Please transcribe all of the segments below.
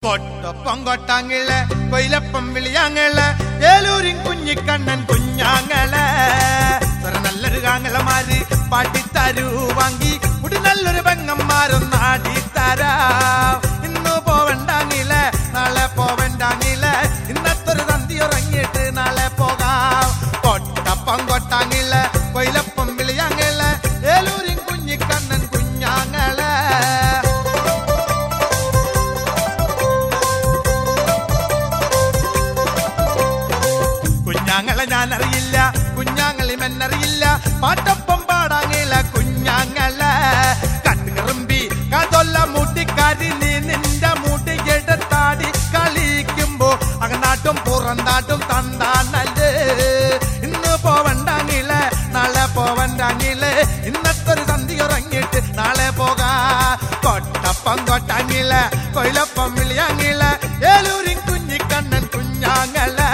കൊട്ടൊപ്പം കൊട്ടാങ്ങള് കൊയിലപ്പം വിളിയാങ്ങള് ഏലൂരിൻ കുഞ്ഞിക്കണ്ണൻ കുഞ്ഞാങ്ങള് സ്വര നല്ലൊരു കാങ്ങളമാര് പാട്ടിത്തരൂ വാങ്ങി മുടി നല്ലൊരു പെങ്ങന്മാരൊന്ന് ആടിത്തരാം ഇന്ന് പോവണ്ടാങ്ങില് നാളെ പോവണ്ടാങ്ങില് ഇന്നത്തൊരു തന്തി ഉറങ്ങിയിട്ട് നാളെ പോകാം കൊട്ടപ്പം കൊട്ടാങ്ങില് കൊയിലപ്പം വിളിയാങ്ങള് ഏലൂരിൻ കുഞ്ഞിക്കണ്ണൻ കുഞ്ഞാങ്ങള് കുഞ്ഞാങ്ങളെ ഞാൻ അറിയില്ല കുഞ്ഞാങ്ങളി മെന്നറിയില്ല പാട്ടൊപ്പം പാടാങ്ങില്ല കുഞ്ഞാങ്ങളെ കട്ടുകറുമ്പി കതൊല്ല മൂട്ടിക്കാരി നീ നിന്റെ മൂട്ടി എടുത്താടി കളിക്കുമ്പോ അകനാട്ടും പുറന്താട്ടും തണ്ടാനല്ലേ ഇന്ന് പോവണ്ടാങ്ങില്ലേ നാളെ പോവണ്ടാങ്ങില്ലേ ഇന്നത്തൊരു സന്ധി ഉറങ്ങിയിട്ട് നാളെ പോകാ കൊട്ടപ്പം കൊട്ടാങ്ങില്ല കൊയിലപ്പം വിളിയാങ്ങില്ല ഏലൂരിൻ കുഞ്ഞിക്കണ്ണൻ കുഞ്ഞാങ്ങളെ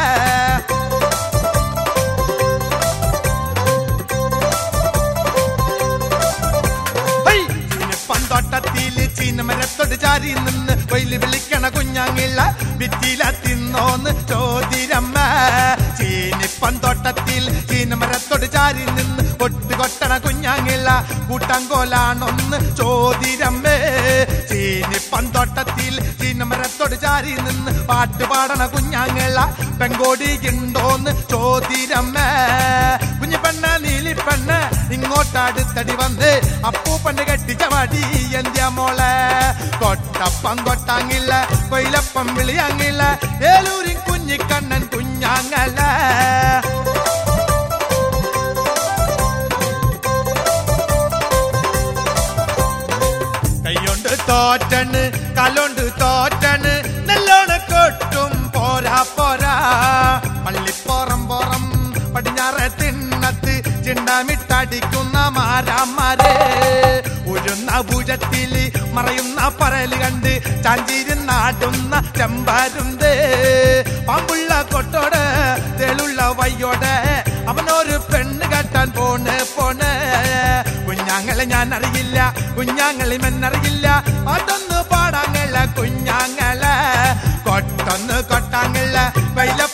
ഹൈ! ചീനപ്പന്തോട്ടത്തില് ചീനമരത്തോട് ചാരി നിന്ന് വൈലി വിളിക്കണ കുഞ്ഞാങ്ങിള്ള വിറ്റില തിന്നോന്ന് ചോദിരമ്മ ചീനിപ്പന്തോട്ടത്തിൽ ചീനമരത്തോട് ചാരി നിന്ന് ഒട്ട് കൊട്ടണ കുഞ്ഞാങ്ങിള്ള കൂട്ടങ്കോലാണൊന്ന് ചോദിരമ്മേ ചീനിപ്പന്തോട്ടത്തിൽ ചീനമരത്തോട് ചാരി നിന്ന് പാട്ട് പാടണ കുഞ്ഞാങ്ങിള്ള പെങ്കോടി ഉണ്ടോന്ന് ചോദിരമ്മേ കുഞ്ഞിപ്പെണ്ണ നീലിപ്പെണ്ണ ഇങ്ങോട്ടടുത്തടി വന്ന് അപ്പൂപ്പന്റെ കെട്ടിച്ച വടി എന്ത്യ മോളെ കൊട്ടപ്പം കൊട്ടാങ്ങില്ല കൊയിലപ്പം വിളിയാങ്ങില്ല ഏലൂരിൻ കുഞ്ഞിക്കണ്ണൻ കുഞ്ഞാങ്ങല കൈകൊണ്ട് തോറ്റണ് കലോണ്ട് തോറ്റണ് നല്ലോണ കൊട്ടും പോരാ പോരാ പള്ളിപ്പോറം പോറം പടിഞ്ഞാറെ തിണ്ണത്ത് ചിണ്ടാമിട്ടടിക്കുന്ന മാരാമാരെ ഉരുന്ന ഭുജത്തില് മറയുന്ന പരല് കണ്ട് ചാഞ്ചിരുന്നാടുന്ന ചെമ്പാരുണ്ട് പാമ്പുള്ള കൊട്ടോട് തെളുള്ള വയ്യോട് അവനൊരു പെണ്ണ് കെട്ടാൻ പോണ് പോണ് കുഞ്ഞാങ്ങളെ ഞാൻ അറിയില്ല കുഞ്ഞാങ്ങളി മെന്നറിയില്ല അതൊന്ന് പാടാങ്ങള കുഞ്ഞാങ്ങളെ കൊട്ടൊന്ന് കൊട്ടാങ്ങള വൈല